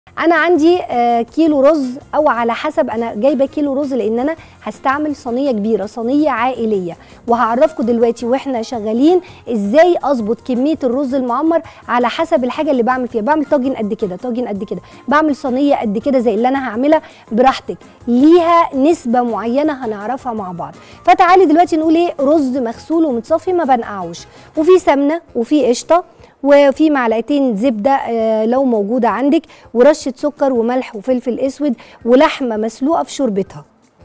انا عندي آه، كيلو رز او على حسب انا جايبه كيلو رز لان انا هستعمل صينيه كبيره صينيه عائليه وهعرفكم دلوقتي واحنا شغالين ازاي اظبط كميه الرز المعمر على حسب الحاجه اللي بعمل فيها بعمل طاجن قد كده طاجن قد كده بعمل صينيه قد كده زي اللي انا هعملها براحتك ليها نسبه معينه هنعرفها مع بعض فتعالي دلوقتي نقول ايه رز مغسول ومتصفي ما بنقعوش وفي سمنه وفي قشطه وفي معلقتين زبده آه، لو موجوده عندك ورشه سكر وملح وفلفل اسود ولحمه مسلوقه في شوربتها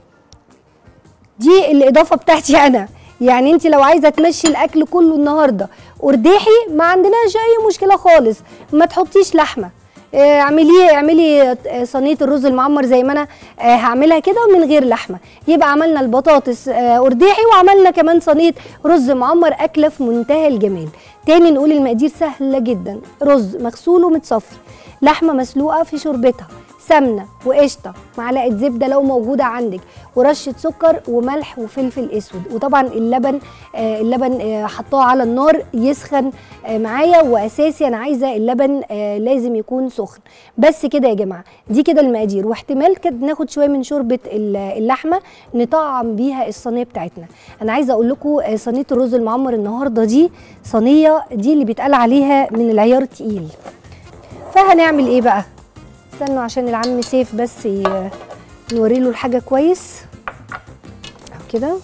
دي الاضافه بتاعتي انا يعني انت لو عايزه تمشي الاكل كله النهارده ارداحي ما عندناش اي مشكله خالص ما تحطيش لحمه آه، اعمليه اعملي آه، صينيه الرز المعمر زي ما انا آه، هعملها كده من غير لحمه يبقى عملنا البطاطس آه، ارداحي وعملنا كمان صينيه رز معمر اكله في منتهى الجمال تاني نقول المقادير سهله جدا رز مغسول ومتصفي لحمه مسلوقه في شوربتها سمنه وقشطه معلقه زبده لو موجوده عندك ورشه سكر وملح وفلفل اسود وطبعا اللبن آه اللبن آه حطاه على النار يسخن آه معايا واساسي انا عايزه اللبن آه لازم يكون سخن بس كده يا جماعه دي كده المقادير واحتمال كده ناخد شويه من شوربه ال- اللحمه نطعم بيها الصينيه بتاعتنا انا عايزه اقول لكم آه صينيه الرز المعمر النهارده دي صينيه دي اللي بيتقال عليها من العيار التقيل فهنعمل ايه بقى استنوا عشان العم سيف بس ي- نوري له الحاجه كويس أهو كده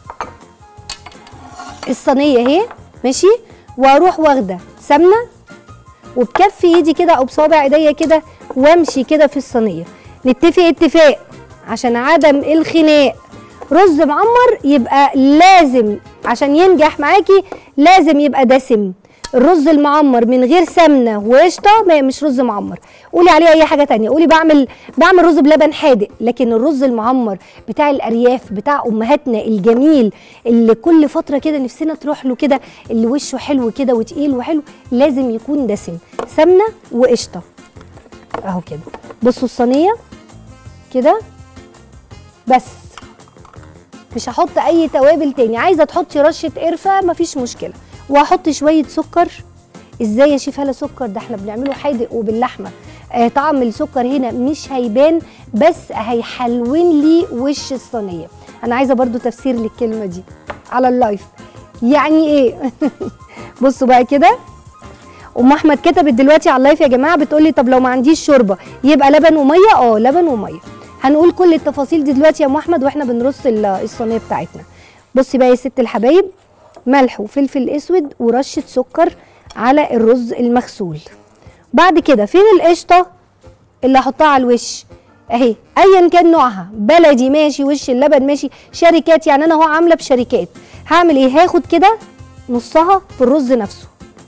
الصينيه اهي ماشي واروح واخده سمنه وبكف ايدي كده او بصابع ايديا كده وامشي كده في الصينيه نتفق اتفاق عشان عدم الخناق رز معمر يبقى لازم عشان ينجح معاكي لازم يبقى دسم الرز المعمر من غير سمنه وقشطه ما- مش رز معمر قولي عليه اي حاجه تانية قولي بعمل بعمل رز بلبن حادق لكن الرز المعمر بتاع الارياف بتاع امهاتنا الجميل اللي كل فتره كده نفسنا تروح له كده اللي وشه حلو كده وتقيل وحلو لازم يكون دسم سمنه وقشطه اهو كده بصوا الصينيه كده بس مش هحط اي توابل تاني عايزه تحطي رشه قرفه مفيش مشكله وهحط شويه سكر ازاي يا شيف هلا سكر ده احنا بنعمله حادق وباللحمه آه طعم السكر هنا مش هيبان بس هيحلون لي وش الصينيه انا عايزه برضو تفسير للكلمه دي على اللايف يعني ايه بصوا بقى كده ام احمد كتبت دلوقتي على اللايف يا جماعه بتقول لي طب لو ما عنديش شوربه يبقى لبن وميه اه لبن وميه هنقول كل التفاصيل دي دلوقتي يا ام احمد واحنا بنرص ال- الصينيه بتاعتنا بصي بقى يا ست الحبايب ملح وفلفل اسود ورشه سكر على الرز المغسول بعد كده فين القشطه اللي هحطها على الوش اهي ايا كان نوعها بلدي ماشي وش اللبن ماشي شركات يعني انا اهو عامله بشركات هعمل ايه هاخد كده نصها في الرز نفسه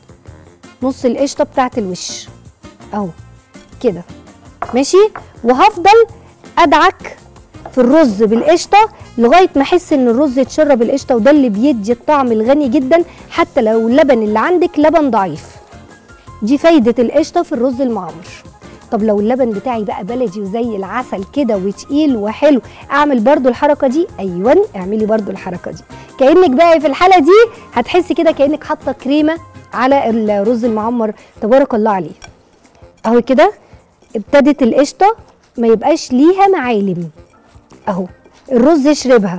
نص القشطه بتاعت الوش اهو كده ماشي وهفضل ادعك في الرز بالقشطه لغايه ما احس ان الرز اتشرب القشطه وده اللي بيدي الطعم الغني جدا حتى لو اللبن اللي عندك لبن ضعيف دي فايده القشطه في الرز المعمر طب لو اللبن بتاعي بقى بلدي وزي العسل كده وتقيل وحلو اعمل برضو الحركه دي ايوه اعملي برضو الحركه دي كانك بقى في الحاله دي هتحسي كده كانك حاطه كريمه على الرز المعمر تبارك الله عليه اهو كده ابتدت القشطه ما يبقاش ليها معالم اهو الرز يشربها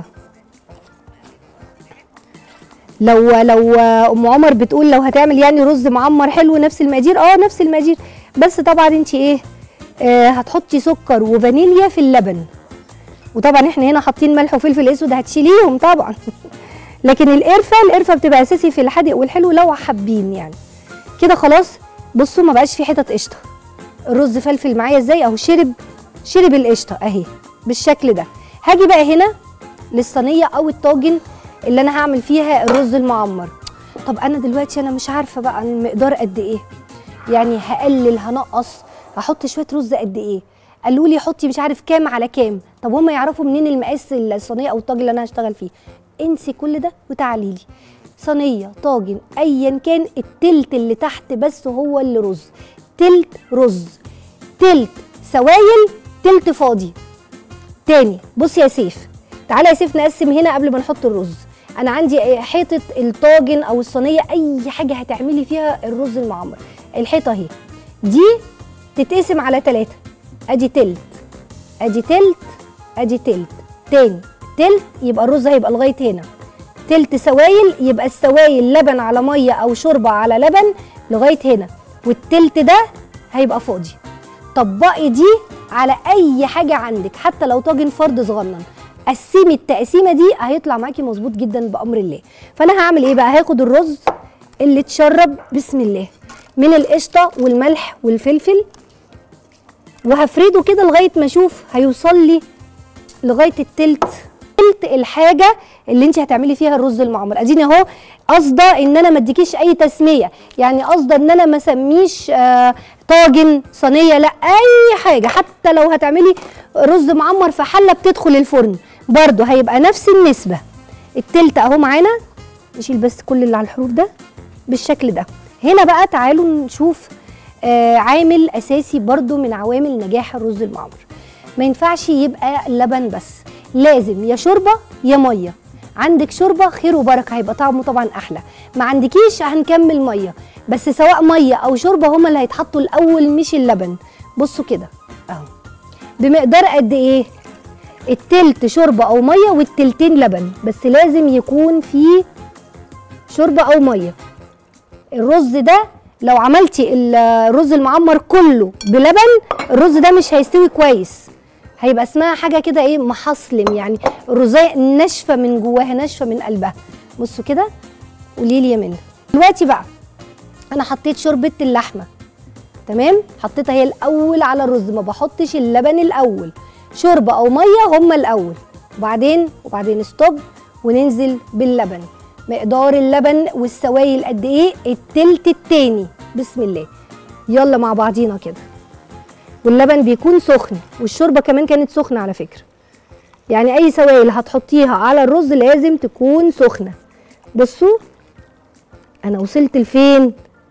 لو لو ام عمر بتقول لو هتعمل يعني رز معمر حلو نفس المقادير اه نفس المقادير بس طبعا انت ايه آه هتحطي سكر وفانيليا في اللبن وطبعا احنا هنا حاطين ملح وفلفل اسود هتشيليهم طبعا لكن القرفه القرفه بتبقى اساسي في الحادق والحلو لو حابين يعني كده خلاص بصوا ما بقاش في حتت قشطه الرز فلفل معايا ازاي اهو شرب شرب القشطه اهي بالشكل ده هاجي بقى هنا للصينيه او الطاجن اللي انا هعمل فيها الرز المعمر طب انا دلوقتي انا مش عارفه بقى المقدار قد ايه يعني هقلل هنقص هحط شويه رز قد ايه قالوا لي حطي مش عارف كام على كام طب هم يعرفوا منين المقاس الصينيه او الطاجن اللي انا هشتغل فيه انسي كل ده وتعالي لي صينيه طاجن ايا كان التلت اللي تحت بس هو اللي رز تلت رز تلت سوايل تلت فاضي تاني بص يا سيف تعالى يا سيف نقسم هنا قبل ما نحط الرز انا عندي حيطه الطاجن او الصينيه اي حاجه هتعملي فيها الرز المعمر الحيطه اهي دي تتقسم على ثلاثة ادي تلت ادي تلت ادي تلت تاني تلت يبقى الرز هيبقى لغايه هنا تلت سوائل يبقى السوائل لبن على ميه او شوربه على لبن لغايه هنا والتلت ده هيبقى فاضي طبقي دي على اي حاجه عندك حتى لو طاجن فرد صغنن قسمي التقسيمه دي هيطلع معاكي مظبوط جدا بامر الله فانا هعمل ايه بقى هاخد الرز اللي اتشرب بسم الله من القشطه والملح والفلفل وهفرده كده لغايه ما اشوف هيوصل لي لغايه التلت تلت الحاجه اللي انت هتعملي فيها الرز المعمر اديني اهو قصده ان انا ما اديكيش اي تسميه يعني قصده ان انا ما اسميش آه طاجن صينيه لا اي حاجه حتى لو هتعملي رز معمر في حله بتدخل الفرن برضو هيبقى نفس النسبه التلت اهو معانا نشيل بس كل اللي على الحروف ده بالشكل ده هنا بقى تعالوا نشوف آه عامل اساسي برضو من عوامل نجاح الرز المعمر ما ينفعش يبقى لبن بس لازم يا شوربه يا ميه عندك شوربه خير وبركه هيبقى طعمه طبعا احلى ما عندكيش هنكمل ميه بس سواء ميه او شوربه هما اللي هيتحطوا الاول مش اللبن بصوا كده اهو بمقدار قد ايه التلت شوربه او ميه والتلتين لبن بس لازم يكون فيه شوربه او ميه الرز ده لو عملتي الرز المعمر كله بلبن الرز ده مش هيستوي كويس هيبقى اسمها حاجه كده ايه محصلم يعني الرزايه ناشفه من جواها ناشفه من قلبها بصوا كده قولي لي يا منى دلوقتي بقى انا حطيت شوربه اللحمه تمام حطيتها هي الاول على الرز ما بحطش اللبن الاول شوربه او ميه هما الاول وبعدين وبعدين ستوب وننزل باللبن مقدار اللبن والسوائل قد ايه التلت التاني بسم الله يلا مع بعضينا كده واللبن بيكون سخن والشوربه كمان كانت سخنه على فكره يعني اي سوائل هتحطيها على الرز لازم تكون سخنه بصوا انا وصلت لفين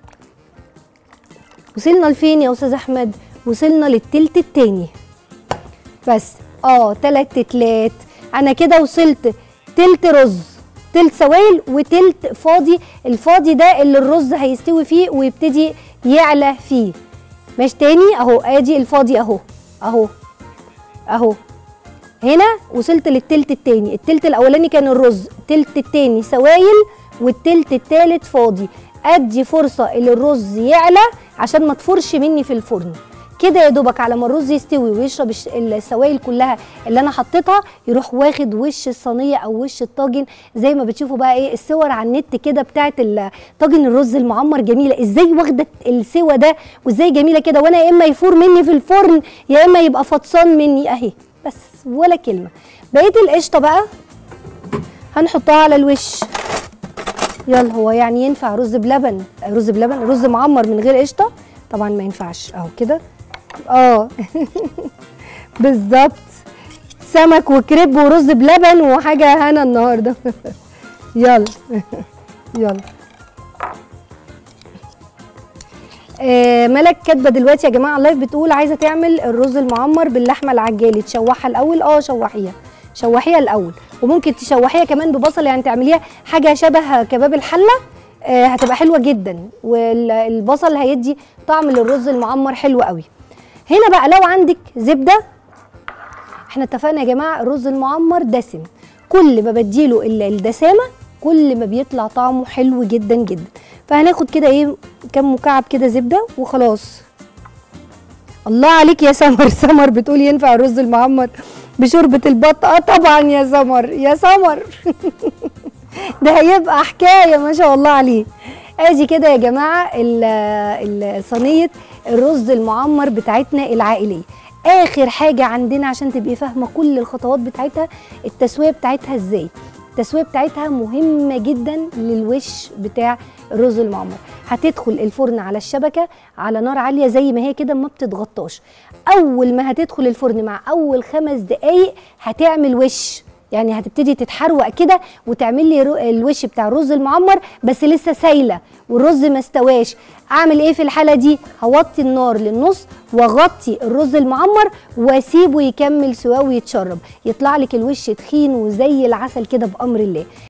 وصلنا لفين يا استاذ احمد وصلنا للتلت التاني بس اه تلات تلات انا كده وصلت تلت رز تلت سوائل وتلت فاضي الفاضي ده اللي الرز هيستوي فيه ويبتدي يعلى فيه ماشي تاني اهو ادي الفاضي اهو اهو اهو هنا وصلت للتلت التاني التلت الاولاني كان الرز التلت التاني سوائل والتلت التالت فاضي ادي فرصه اللي الرز يعلى عشان ما تفرش مني في الفرن كده يا دوبك على ما الرز يستوي ويشرب السوائل كلها اللي انا حطيتها يروح واخد وش الصينيه او وش الطاجن زي ما بتشوفوا بقى ايه الصور على النت كده بتاعت طاجن الرز المعمر جميله ازاي واخده السوا ده وازاي جميله كده وانا يا اما يفور مني في الفرن يا اما يبقى فطسان مني اهي بس ولا كلمه بقيه القشطه بقى هنحطها على الوش يلا هو يعني ينفع رز بلبن رز بلبن رز معمر من غير قشطه طبعا ما ينفعش اهو كده اه بالظبط سمك وكريب ورز بلبن وحاجه هنا النهارده يلا يلا آه ملك كاتبه دلوقتي يا جماعه اللايف بتقول عايزه تعمل الرز المعمر باللحمه العجالي تشوحها الاول اه شوحيها شوحيها الاول وممكن تشوحيها كمان ببصل يعني تعمليها حاجه شبه كباب الحله آه هتبقى حلوه جدا والبصل هيدي طعم للرز المعمر حلو قوي هنا بقى لو عندك زبده احنا اتفقنا يا جماعه الرز المعمر دسم كل ما بديله الدسامه كل ما بيطلع طعمه حلو جدا جدا فهناخد كده ايه كام مكعب كده زبده وخلاص الله عليك يا سمر سمر بتقول ينفع الرز المعمر بشوربه البط اه طبعا يا سمر يا سمر ده هيبقى حكايه ما شاء الله عليه ادي كده يا جماعه صينيه الرز المعمر بتاعتنا العائليه اخر حاجه عندنا عشان تبقي فاهمه كل الخطوات بتاعتها التسويه بتاعتها ازاي التسويه بتاعتها مهمه جدا للوش بتاع الرز المعمر هتدخل الفرن على الشبكه على نار عاليه زي ما هي كده ما بتتغطاش اول ما هتدخل الفرن مع اول خمس دقايق هتعمل وش يعني هتبتدي تتحروق كده وتعمل لي الوش بتاع الرز المعمر بس لسه سايله والرز ما استواش اعمل ايه في الحاله دي هوطي النار للنص واغطي الرز المعمر واسيبه يكمل سواه ويتشرب يطلع لك الوش تخين وزي العسل كده بامر الله